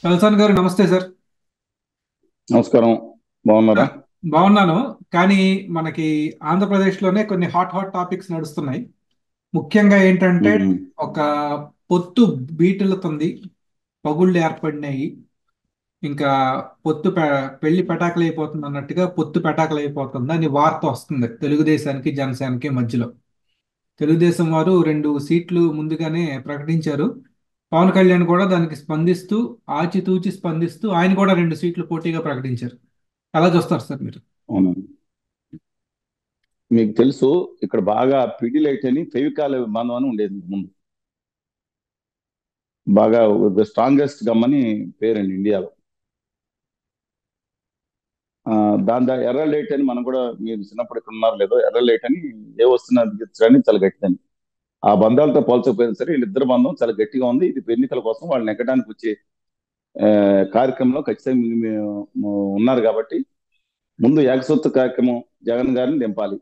చల్సాన్ గారు నమస్తే సార్ నమస్కారం బాగున్నారా బాగున్నాను కానీ మనకి ఆంధ్రప్రదేశ్లోనే కొన్ని హాట్ హాట్ టాపిక్స్ నడుస్తున్నాయి ముఖ్యంగా ఏంటంటే మ్మ్. ఒక పొత్తు బీటులుతుంది పగుళ్ళు ఏర్పడినాయి ఇంకా పొత్తు పె- పెళ్లి పెటాకులు అయిపోతుంది అన్నట్టుగా పొత్తు పెటాకులు అయిపోతుంది అని వార్త వస్తుంది తెలుగుదేశానికి జనసేనకి మధ్యలో తెలుగుదేశం వారు రెండు సీట్లు ముందుగానే ప్రకటించారు పవన్ కళ్యాణ్ కూడా దానికి స్పందిస్తూ ఆచితూచి స్పందిస్తూ ఆయన కూడా రెండు సీట్లు పోటీగా ప్రకటించారు ఎలా చూస్తారు సార్ మీరు అవును మీకు తెలుసు ఇక్కడ బాగా పిడిలైట్ అని ఫెవికాల్ విమానం అని ఉండేది ముందు బాగా ద స్ట్రాంగెస్ట్ గమ్ అని పేరండి ఇండియాలో ఆ, దాని దా ఎర్ర లైట్ అని మనం కూడా మీరు చిన్నప్పుడు ఇక్కడ ఉన్నారు లేదో ఎర్ర లైట్ అని ఏ వస్తున్నది చాలా గట్టిదని ఆ బంధాలతో పోల్చకపోయినా సరే వీళ్ళిద్దరు బంధం చాలా గట్టిగా ఉంది ఇది ఎన్నికల కోసం వాళ్ళు నెగ్గడానికి వచ్చే ఆ, కార్యక్రమంలో ఖచ్చితంగా మీ- మీ- ఉన్నారు కాబట్టి ముందు ఏకసొత్తు కార్యక్రమం జగన్ గారిని దింపాలి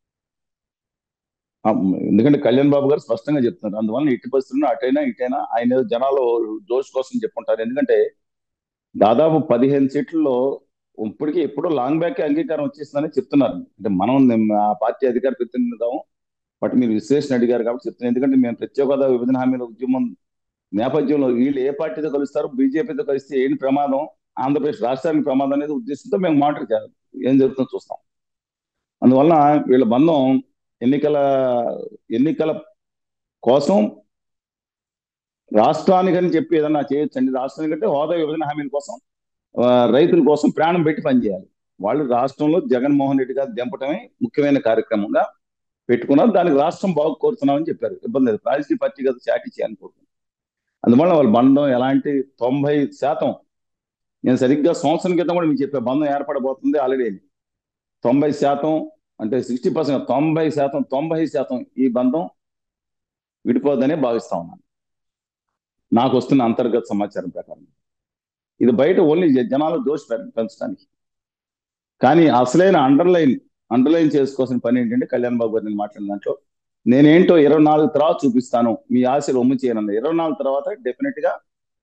ఆ, ఎందుకంటే కళ్యాణ్ బాబు గారు స్పష్టంగా చెప్తున్నారు అందువల్ల ఇటు పరిస్థితుల్లో అటైనా ఇటైనా ఆయన ఏదో జనాలు జోష్ కోసం చెప్పుంటారు ఎందుకంటే దాదాపు పదిహేను సీట్లలో ఇప్పటికీ ఎప్పుడో లాంగ్ బ్యాక్ అంగీకారం వచ్చేసిందని చెప్తున్నారు అంటే మనం ఆ పార్టీ అధికార ప్రతినిధిదాము బట్ మీరు విశ్లేషణ అడిగారు కాబట్టి చెప్తున్నాను ఎందుకంటే మేము ప్రత్యేక హోదా విభజన హామీల ఉద్యమం నేపథ్యంలో వీళ్ళు ఏ పార్టీతో కలుస్తారు బీజేపీతో కలిస్తే ఏంటి ప్రమాదం ఆంధ్రప్రదేశ్ రాష్ట్రానికి ప్రమాదం అనేది ఉద్దేశంతో మేము మానిటర్ చేయాలి ఏం జరుగుతుందో చూస్తాం అందువల్ల వీళ్ళ బంధం ఎన్నికల ఎన్నికల కోసం రాష్ట్రానికని చెప్పి ఏదన్నా చేయొచ్చండి రాష్ట్రానికంటే హోదా విభజన హామీల కోసం ఆ, రైతుల కోసం ప్రాణం పెట్టి పనిచేయాలి వాళ్ళు రాష్ట్రంలో జగన్మోహన్ రెడ్డి గారు దింపటమే ముఖ్యమైన కార్యక్రమంగా పెట్టుకున్నారు దానికి రాష్ట్రం బాగు కోరుతున్నామని చెప్పారు ఇబ్బంది లేదు రాజకీయ పార్టీ కదా చాటి చేయాలనుకుంటున్నారు అందువల్ల వాళ్ళ బంధం ఎలాంటి తొంభై శాతం నేను సరిగ్గా సంవత్సరం క్రితం కూడా మీకు చెప్పే బంధం ఏర్పడబోతుంది ఆల్రెడీ తొంభై శాతం అంటే సిక్స్టీ పర్సెంట్ తొంభై శాతం తొంభై శాతం ఈ బంధం విడిపోద్దనే భావిస్తా ఉన్నాను నాకు వస్తున్న అంతర్గత సమాచారం ప్రకారం ఇది బయట ఓన్లీ జనాలు దోష పెంచడానికి కానీ అసలైన అండర్లైన్ అండర్లైన్ చేసుకోవాల్సిన పని ఏంటంటే కళ్యాణ్ బాబు గారు నేను మాట్లాడిన దాంట్లో నేనేంటో ఇరవై నాలుగు తర్వాత చూపిస్తాను మీ ఆశలు ఒమ్ము చేయనన్న ఇరవై నాలుగు తర్వాత డెఫినెట్ గా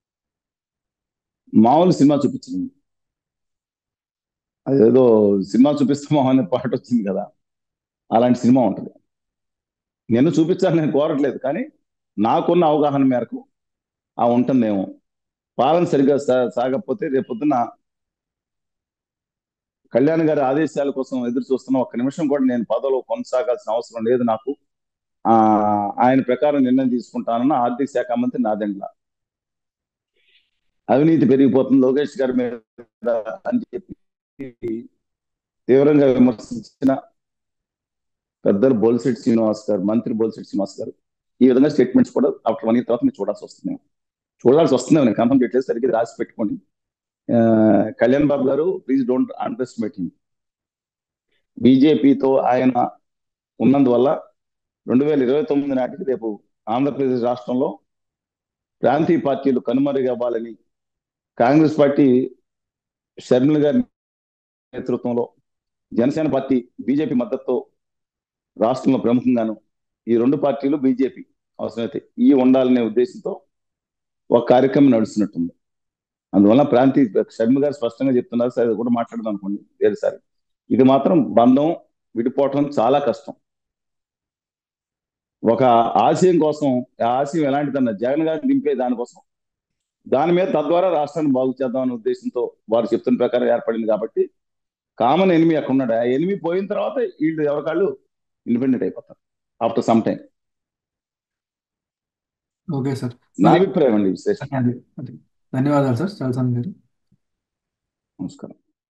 మామూలు సినిమా చూపించింది అదేదో సినిమా చూపిస్తామో అనే పాట వచ్చింది కదా అలాంటి సినిమా ఉంటుంది నేను చూపించాలని నేను కోరట్లేదు కానీ నాకున్న అవగాహన మేరకు ఆ ఉంటుందేమో పాలన సరిగ్గా సా- సాగకపోతే రేపొద్దున కళ్యాణ్ గారి ఆదేశాల కోసం ఎదురు చూస్తున్న ఒక్క నిమిషం కూడా నేను పదవిలో కొనసాగాల్సిన అవసరం లేదు నాకు ఆ ఆయన ప్రకారం నిర్ణయం తీసుకుంటానన్న ఆర్థిక శాఖ మంత్రి నాదెండ్ల అవినీతి పెరిగిపోతుంది లోకేష్ గారి మీద అని చెప్పి తీవ్రంగా విమర్శించిన పెద్దలు బోల్సెట్ శ్రీనివాస్ గారు మంత్రి బోల్సెట్ శ్రీనివాస్ గారు ఈ విధంగా స్టేట్మెంట్స్ కూడా ఆఫ్టర్ వన్ ఇయర్ తర్వాత మీరు చూడాల్సి వస్తుంది చూడాల్సి వస్తుంది నేను కన్ఫర్మ్ చేయట్లేదు సరిగ్గా రాసి పెట్టుకోండి ఆ, Kalyan Babu garu please don't underestimate him బీజేపీతో ఆయన ఉన్నందువల్ల రెండు వేల ఇరవై తొమ్మిది నాటికి రేపు ఆంధ్రప్రదేశ్ రాష్ట్రంలో ప్రాంతీయ పార్టీలు కనుమరుగవ్వాలని కాంగ్రెస్ పార్టీ షర్మిల గారి నేతృత్వంలో జనసేన పార్టీ బీజేపీ మద్దతుతో రాష్ట్రంలో ప్రముఖంగాను ఈ రెండు పార్టీలు బీజేపీ అవసరమైతే ఈ ఉండాలనే ఉద్దేశంతో ఒక కార్యక్రమం నడుస్తున్నట్టుంది అందువల్ల ప్రాంతీయ షర్మిల గారు స్పష్టంగా చెప్తున్నారు సరే అది కూడా మాట్లాడదాం అనుకోండి వేరేసారి ఇది మాత్రం బంధం విడిపోవటం చాలా కష్టం ఒక ఆశయం కోసం ఆ ఆశయం ఎలాంటిదన్న జగన్ గారిని దింపే దానికోసం దాని మీద తద్వారా రాష్ట్రాన్ని బాగు చేద్దాం అనే ఉద్దేశంతో వారు చెప్తున్న ప్రకారం ఏర్పడింది కాబట్టి కామన్ ఎనిమి అక్కడ ఉన్నాడు ఆ ఎనిమి పోయిన తర్వాత వీళ్ళు ఎవరికాళ్ళు ఇండిపెండెంట్ అయిపోతారు after some time okay sir నా సరే అభిప్రాయం అండి విశ్లేషణ అది అది ధన్యవాదాలు సార్ చల్సాన్ గారు నమస్కారం